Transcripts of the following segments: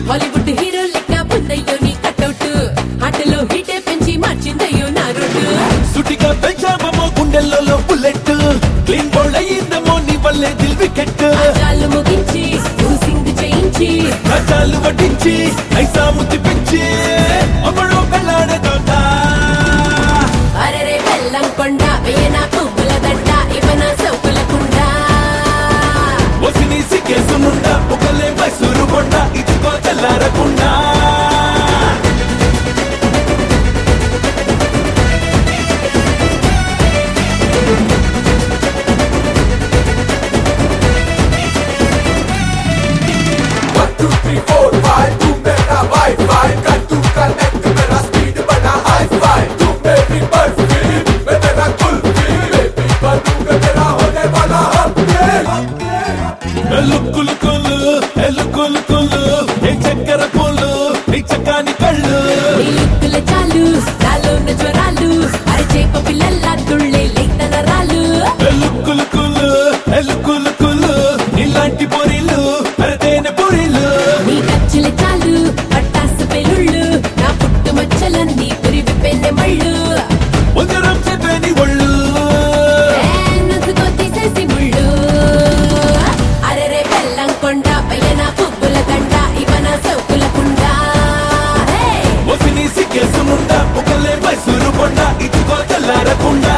Hollywood hero లెక్క పొందయ్యో నీ cutout ఆటలో హీటే పెంచి మార్చిందయ్యో నా రూట్ సుటిగా పెంచామో గుండెల్లో బుల్లెట్ క్లీన్ బౌల్డ్ అయ్యిందేమో నీ వల్లే దిల్ వికెట్ చాలు ముగించి సింగ్ చేయించి కష్టాలు వడ్డించి ఐసాము తిప్పించి అమ్మడో పెళ్ళాడే తోట అరెరే బెల్లం కొండ వేయన పువ్వుల దండ ఇవన సౌకుల కుండ వసిని సిగ్గేసునుండా ఒకలే మైసూరు కొండ ఇదిగో తెల్లారకుండా One, two, three, four, five. तू मेरा वाईफाई कर तू कनेक्ट मेरा स्पीड बना हाई फाई तू मेरी बर्फी मैं तेरा कुल्फी बेबी बनूंगा तेरा होने वाला हफ्ते లుక్కులు కులు ఎల్లుకులు కులు ఏ చక్కెర పూలు నీ చక్కాని కళ్ళు నీ లుక్కుల చాలు నాలోన జ్వరాలు అరచేప పిల్లల్లా తుళ్ళే లేతన రాలు లుక్కులు కులు ఎల్లుకులు కులు ఇలాంటి పొరిలు అరదేన పొరిలు నీ ఖర్చుల చాలు పట్టాసు పెళ్ళుళ్ళు నా పుట్టు మచ్చలన్నీ పురివి పెన్నె మళ్ళు ఉదరం చెప్పని ఒళ్ళు నసుకో తీసేసి ముళ్ళు అరెరే బెల్లం కొండ పైన పువ్వుల దండ ఇవన సౌకుల కుండ హే! వసిని సిగ్గేసునుండా ఒకలే మైసూరు కొండ ఇదిగో తెల్లారకుండా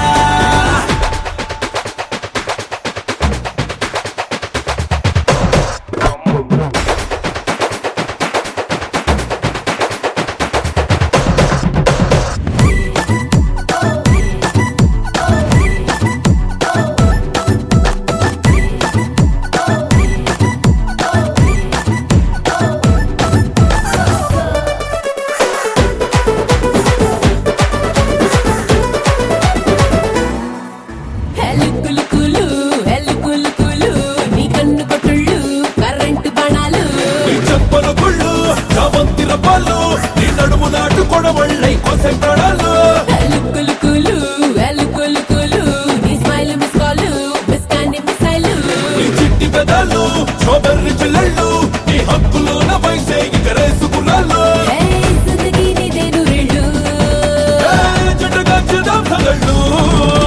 హెలుకులు కులు హెలుకులు కులు నీ కన్ను కొట్టుళ్ళు కరెంటు బాణాలు నీ చెప్పలు గుళ్ళు నా వంతిర పాలు నీ నడుము నాటు కొడవళ్ళై కోసే ప్రాణాలు హెలుకులు కులు హెలుకులు కులు నీ స్మైల్ మిస్ కాలు మిస్ కాని మిసైలు నీ చిట్టి పెదాలు స్ట్రాబెర్రీ చిల్లళ్ళు నీ హక్కులు నా వయసే ఇక రేసుకున్నాళ్ళు హే సుందగి నీదే నూరెళ్ళు జంటగా చిదాం సగళ్ళు